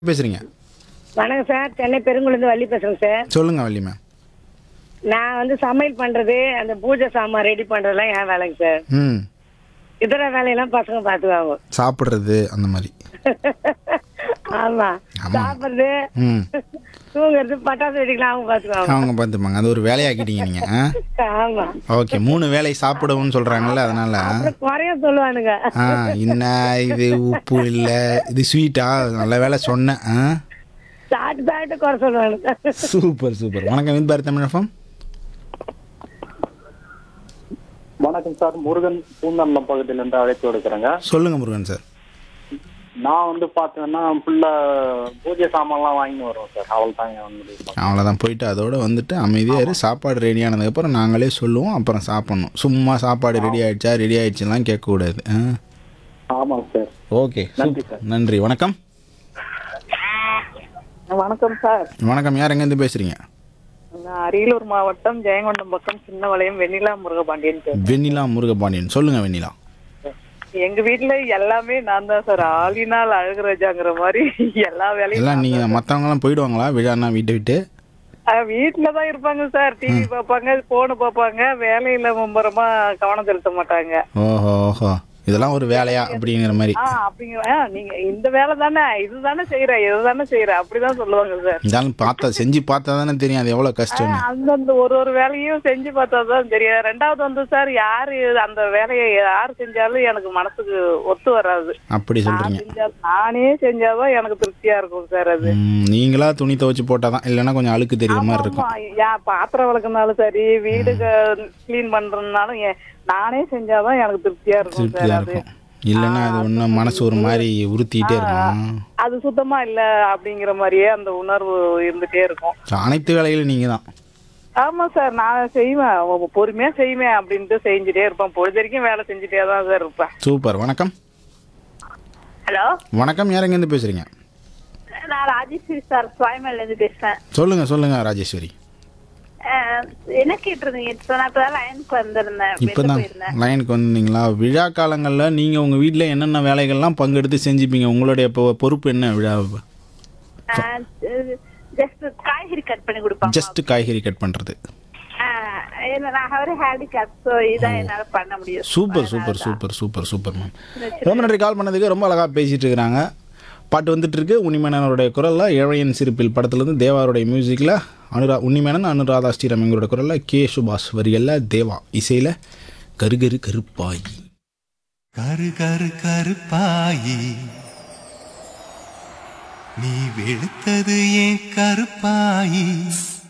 பேசுறீங்க வணக்கம் சார் சென்னை பெருங்குளந்து வள்ளி பேசுறேன் சார் சொல்லுங்க வள்ளிமா நான் வந்து சமையல் பண்றது அந்த பூஜை சாமான் ரெடி பண்றதுலாம் என் வேலைங்க சார் ம் இதர வேலையெல்லாம் பசங்க பாத்துக்குவாங்க சாப்பிட்றது அந்த மாதிரி ஆமா ஆமா. சாப்பிடுறது ம் தூங்குறது பட்டாசு வெடிக்கலாம் அவங்க பாத்துக்குவாங்க அவங்க பார்த்துப்பாங்க அது ஒரு வேலையாக்கிட்டீங்க நீங்கள் ஆமா ஓகே மூணு வேலை சாப்பிடவும்னு சொல்கிறாங்கல்ல அதனால அப்புறம் குறைய சொல்லுவானுங்க ஆ என்ன இது உப்பு இல்லை இது ஸ்வீட்டா நல்ல வேலை சொன்னேன் ஆ சாப்பிட்டு சாப்பிட்டு குறை சொல்லுவானுங்க சூப்பர் சூப்பர் வணக்கம் வித் பாரத் தமிழகம் வணக்கம் சார் முருகன் பூந்தல்லம் பகுதியிலேருந்து அழைத்து விடுக்கிறேங்க சொல்லுங்க முருகன் சார் நான் வந்து பார்த்தீங்கன்னா ஃபுல்லா பூஜை சாமான்லாம் வாங்கி வருவேன் சார் அவள் தான் என்னுடைய பணி. அவ்வளோதான் போயிட்டு அதோட வந்துட்டு அமைதியாக இரு சாப்பாடு ரெடி ஆனதுக்கப்புறம் நாங்களே சொல்லுவோம் அப்புறம் சாப்பிட்ணும் சும்மா சாப்பாடு ரெடி ஆயிடுச்சா ரெடி ஆயிடுச்சுலாம் கேட்கக்கூடாது ஆ ஆமாங்க சார் ஓகே நன்றி சூப்பர் நன்றி வணக்கம் வணக்கம் சார் வணக்கம் யார் எங்கேருந்து பேசுகிறீங்க நான் அரியலூர் மாவட்டம் ஜெயங்கொண்டம் பக்கம் சின்னவளையம் வெண்ணிலா முருகபாண்டியன் சார் வெண்ணிலா முருகபாண்டியன் சொல்லுங்க வெண்ணிலா எங்க வீட்ல எல்லாமே நான் தான் சார் ஆளினால் அழகுராஜாங்கிற மாதிரி எல்லா வேலையும் எல்லாம் நீங்கள் மற்றவங்களாம் போயிடுவாங்களா விழானா வீட்டை விட்டு அஹ் வீட்ல தான் இருப்பாங்க சார் டிவி பார்ப்பாங்க போனு பார்ப்பாங்க வேலையில மும்பரமா கவனம் செலுத்த மாட்டாங்க ஓஹோ ஓஹோ இதெல்லாம் ஒரு வேலையா அப்படிங்கிற மாதிரி ஆ அப்படிங்கிற ஆ, நீங்க இந்த வேலை தானே இதுதானே செய்யற இதுதானே செய்யற அப்படிதான் சொல்லுவாங்க சார் இருந்தாலும் பார்த்தா செஞ்சு பார்த்தா தானே தெரியும் அது எவ்வளோ கஷ்டம்னு அந்தந்த ஒரு ஒரு வேலையும் செஞ்சு பார்த்தா தான் தெரியும் ரெண்டாவது வந்து சார் யாரு அந்த வேலையை யார் செஞ்சாலும் எனக்கு மனசுக்கு ஒத்து வராது அப்படி நான் சொல்கிறீங்க செஞ்சா நானே செஞ்சாதான் எனக்கு திருப்தியா இருக்கும் சார் அது நீங்களா துணி துவைச்சு போட்டால் தான் இல்லைன்னா கொஞ்சம் அழுக்கு தெரியுற மாதிரி இருக்கும் ஆமா, ஏன் பாத்திரம் விளக்குனாலும் சரி வீடு கிளீன் பண்றதுனாலும் ஏன் நானே செஞ்சாதான் எனக்கு திருப்தியா இருக்கும் சார் திருப்தியாக அது இருக்கும் இல்லைன்னா அது ஒன்றும் மனசு ஒரு மாதிரி உறுத்திட்டே இருக்கும் அது சுத்தமா இல்ல அப்படிங்கிற மாதிரியே அந்த உணர்வு இருந்துட்டே இருக்கும் So, அனைத்து வேலைகளும் நீங்கள் தான் ஆமா சார் நான் செய்வேன் ஒ- பொறுமையா செய்வேன் அப்படின்ட்டு செஞ்சுட்டே இருப்பேன் பொழுது வரைக்கும் வேலை செஞ்சுட்டே தான் சார் இருப்பேன் சூப்பர் வணக்கம் ஹலோ வணக்கம் யார் எங்கேருந்து பேசுகிறீங்க நான் ராஜேஸ்வரி சார் சுவாமிமேல இருந்து பேசுறேன் சொல்லுங்கள் சொல்லுங்கள் ராஜேஸ்வரி அஹ், என்ன கேட்டிருந்தீங்க இப்போ நான் இப்பதான் லைனுக்கு வந்திருந்தேன் இப்போ வெளில தான் போயிருந்தேன் லைனுக்கு வந்தீங்களா விழா காலங்களில் நீங்கள் உங்கள் வீட்டில் என்னென்ன வேலைகள்லாம் பங்கெடுத்து செஞ்சுப்பீங்க உங்களுடைய இப்போ பொறுப்பு என்ன விழா ஜஸ்ட் காய்கறி கட் பண்ணி கொடுப்பாங்க ஜஸ்ட் காய்கறி கட் பண்ணுறது அஹ், என்ன- நான் ஒரு ஹேண்டிகேப் ஸோ இதான் என்னால பண்ண முடியும் super super super super super ma'am ரொம்ப நன்றி கால் பண்ணதுக்கு ரொம்ப அழகாக பேசிட்டு இருக்கிறாங்க பாட்டு வந்துட்டு இருக்கு உன்னிமேனனுடைய குரலில் ஏழையன் சிரிப்பில் படத்துலேருந்து தேவாருடைய மியூசிக்கில் அனுரா உன்னிமேனன் அனுராதா ஸ்ரீராம் எங்களோட குரலில் கே சுபாஷ் வரிகளில் தேவா இசையில் கருகரு கருப்பாயி கரு கரு கருப்பாயி நீ வெளுத்தது ஏன் கருப்பாயி